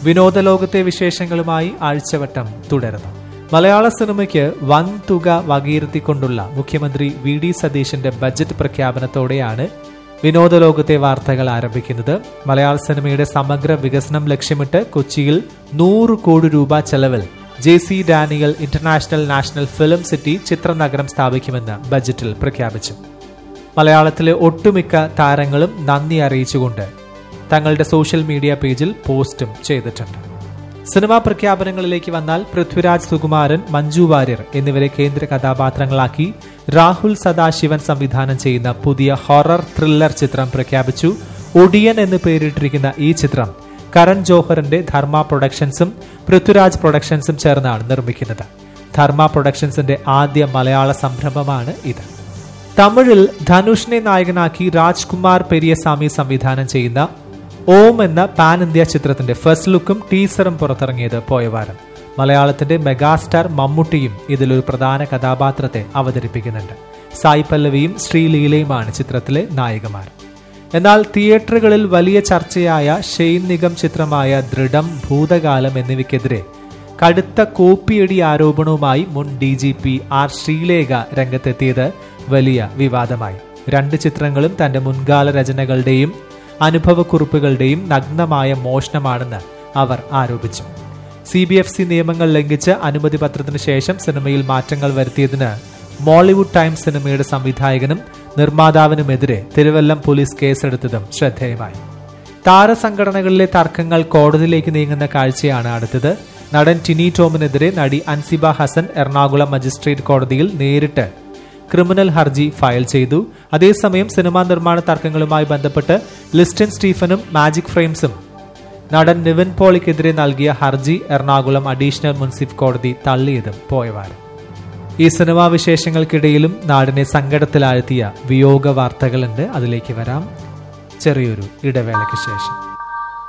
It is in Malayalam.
വിനോദലോകത്തെ വിശേഷങ്ങളുമായി ആഴ്ചവട്ടം തുടരുന്നു മലയാള സിനിമയ്ക്ക് വൻ തുക വകയിരുത്തിക്കൊണ്ടുള്ള മുഖ്യമന്ത്രി വി ഡി സതീശന്റെ ബജറ്റ് പ്രഖ്യാപനത്തോടെയാണ് വിനോദലോകത്തെ വാർത്തകൾ ആരംഭിക്കുന്നത് മലയാള സിനിമയുടെ സമഗ്ര വികസനം ലക്ഷ്യമിട്ട് കൊച്ചിയിൽ നൂറ് കോടി രൂപ ചെലവിൽ J C Daniel international national film city ചിത്രനഗരം സ്ഥാപിക്കുമെന്ന് ബജറ്റിൽ പ്രഖ്യാപിച്ചു മലയാളത്തിലെ ഒട്ടുമിക്ക താരങ്ങളും നന്ദി അറിയിച്ചുകൊണ്ട് തങ്ങളുടെ സോഷ്യൽ മീഡിയ പേജിൽ പോസ്റ്റും ചെയ്തിട്ടുണ്ട് സിനിമാ പ്രഖ്യാപനങ്ങളിലേക്ക് വന്നാൽ പൃഥ്വിരാജ് സുകുമാരൻ മഞ്ജു വാര്യർ എന്നിവരെ കേന്ദ്ര കഥാപാത്രങ്ങളാക്കി രാഹുൽ സദാശിവൻ സംവിധാനം ചെയ്യുന്ന പുതിയ ഹൊറർ ത്രില്ലർ ചിത്രം പ്രഖ്യാപിച്ചു ഒടിയൻ എന്ന് പേരിട്ടിരിക്കുന്ന ഈ ചിത്രം കരൺ ജോഹറിന്റെ ധർമ്മ പ്രൊഡക്ഷൻസും പൃഥ്വിരാജ് പ്രൊഡക്ഷൻസും ചേർന്നാണ് നിർമ്മിക്കുന്നത് ധർമ്മ പ്രൊഡക്ഷൻസിന്റെ ആദ്യ മലയാള സംരംഭമാണ് ഇത് തമിഴിൽ ധനുഷിനെ നായകനാക്കി രാജ്കുമാർ പെരിയസ്വാമി സംവിധാനം ചെയ്യുന്ന ഓം എന്ന പാൻ ഇന്ത്യ ചിത്രത്തിന്റെ ഫസ്റ്റ് ലുക്കും ടീസറും പുറത്തിറങ്ങിയത് പോയ വാരം മലയാളത്തിന്റെ മെഗാസ്റ്റാർ മമ്മൂട്ടിയും ഇതിലൊരു പ്രധാന കഥാപാത്രത്തെ അവതരിപ്പിക്കുന്നുണ്ട് സായി പല്ലവിയും ശ്രീലീലയുമാണ് ചിത്രത്തിലെ നായികമാർ എന്നാൽ തിയേറ്ററുകളിൽ വലിയ ചർച്ചയായ ഷെയ്ൻ നിഗം ചിത്രമായ ദൃഢം ഭൂതകാലം എന്നിവയ്ക്കെതിരെ കടുത്ത കോപ്പിയടി ആരോപണവുമായി മുൻ D G P R Sreelekha രംഗത്തെത്തിയത് വലിയ വിവാദമായി രണ്ട് ചിത്രങ്ങളും തന്റെ മുൻകാല രചനകളുടെയും അനുഭവക്കുറിപ്പുകളുടെയും നഗ്നമായ മോഷണമാണെന്ന് അവർ ആരോപിച്ചു സി ബി എഫ് സി നിയമങ്ങൾ ലംഘിച്ച് അനുമതി പത്രത്തിന് ശേഷം സിനിമയിൽ മാറ്റങ്ങൾ വരുത്തിയതിന് മോളിവുഡ് ടൈംസ് സിനിമയുടെ സംവിധായകനും നിർമ്മാതാവിനുമെതിരെ തിരുവല്ലം പോലീസ് കേസെടുത്തതും ശ്രദ്ധേയമായി താരസംഘടനകളിലെ തർക്കങ്ങൾ കോടതിയിലേക്ക് നീങ്ങുന്ന കാഴ്ചയാണ് അടുത്തത് നടൻ ടിനി ടോമിനെതിരെ നടി അൻസിബ ഹസൻ എറണാകുളം മജിസ്ട്രേറ്റ് കോടതിയിൽ നേരിട്ട് ക്രിമിനൽ ഹർജി ഫയൽ ചെയ്തു അതേസമയം സിനിമാ നിർമ്മാണ തർക്കങ്ങളുമായി ബന്ധപ്പെട്ട് ലിസ്റ്റൻ സ്റ്റീഫനും മാജിക് ഫ്രെയിംസും നടൻ നിവിൻ പോളിക്കെതിരെ നൽകിയ ഹർജി എറണാകുളം അഡീഷണൽ മുൻസിഫ് കോടതി തള്ളിയതും പോയവാരം ഈ സിനിമാ വിശേഷങ്ങൾക്കിടയിലും നാടിനെ സങ്കടത്തിലാഴ്ത്തിയ വിയോഗ വാർത്തകളുണ്ട് അതിലേക്ക് വരാം ചെറിയൊരു ഇടവേളയ്ക്ക് ശേഷം